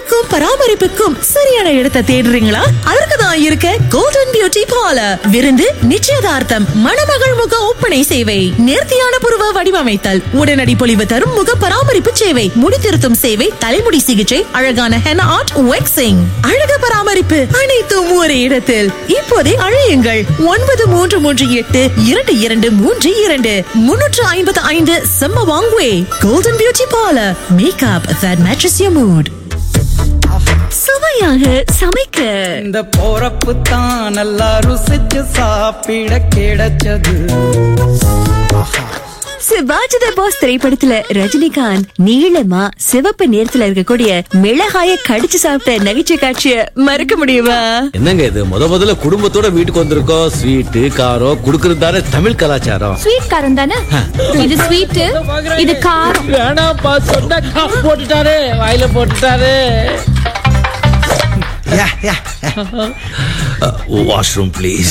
அழகுக்கும் பராமரிப்புக்கும் சரியான இடத்தை தேடுறீங்களா அதற்கு தான் இருக்க கோல்டன் பியூட்டி பார்லர் விருந்து நிச்சயதார்த்தம் மணமகள் முக ஒப்பனை சேவை நேர்த்தியான புருவ வடிவமைத்தல் உடனடி பொலிவு தரும் முக பராமரிப்பு சேவை முடி திருத்தும் சேவை தலைமுடி சிகிச்சை அழகான ஹென் ஆர்ட் வெக்ஸிங் அழகு பராமரிப்பு அனைத்தும் ஒரே இடத்தில் இப்போதே அழையுங்கள் ஒன்பது மூன்று மூன்று எட்டு இரண்டு இரண்டு மூன்று இரண்டு முன்னூற்று ஐம்பத்து ஐந்து செம்ம வாங்குவே golden beauty parlour makeup that matches your mood சுவையாக சமைக்க இந்த போறப்பு தான் நல்லா ருசிச்சு சாப்பிட கிடைச்சது சிவாஜித பாஸ் திரைப்படத்துல ரஜினிகாந்த் நீளமா சிவப்பு நேரத்துல இருக்கக்கூடிய மிளகாய கடிச்சு சாப்பிட்ட நகைச்சுவை காட்சிய மறக்க முடியுமா என்னங்க இது முத முதல்ல குடும்பத்தோட வீட்டுக்கு வந்திருக்கோம் ஸ்வீட்டு காரம் குடுக்கறது தானே தமிழ் கலாச்சாரம் ஸ்வீட் காரம் தானே இது ஸ்வீட் இது காரம் வேணாம்ப்பா சொன்னா காசு போட்டுட்டாரு வாயில போட்டுட்டாரு வாஷ்ரூம் ப்ளீஸ்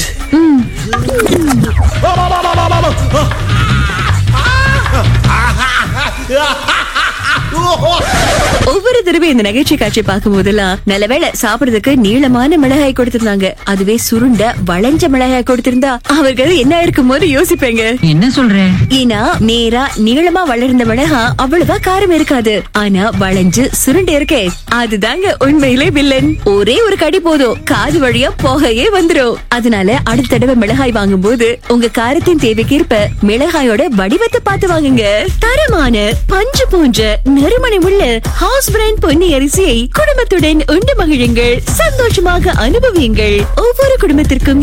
ஒவ்வொரு தடவை இந்த நகைச்சுவை காட்சி பார்க்கும் போதெல்லாம் நல்லவேளை சாப்பிடுறதுக்கு நீளமான மிளகாய் கொடுத்திருந்தாங்க அதுவே சுருண்ட வளைஞ்ச மிளகாய் கொடுத்திருந்தா அவர்கள் என்ன இருக்கும் போது யோசிப்பேங்க என்ன சொல்ற ஏன்னா நேரா நீளமா வளர்ந்த மிளகா அவ்வளவா காரம் இருக்காது ஆனா வளைஞ்சு சுருண்டு இருக்கே அதுதாங்க உண்மையிலே வில்லன் ஒரே ஒரு கடி போதும் காது வழியா புகையே வந்துரும் அதனால அடுத்த தடவை மிளகாய் வாங்கும் போது உங்க காரத்தின் தேவைக்கேற்ப மிளகாயோட வடிவத்தை பார்த்து வாங்குங்க தரமான பஞ்சு போன்ற நறுமணம் உள்ள ஹவுஸ் பிராண்ட் பொன்னி அரிசியை குடும்பத்துடன் உண்டு மகிழுங்கள் சந்தோஷமாக அனுபவியுங்கள் ஒவ்வொரு குடும்பத்திற்கும்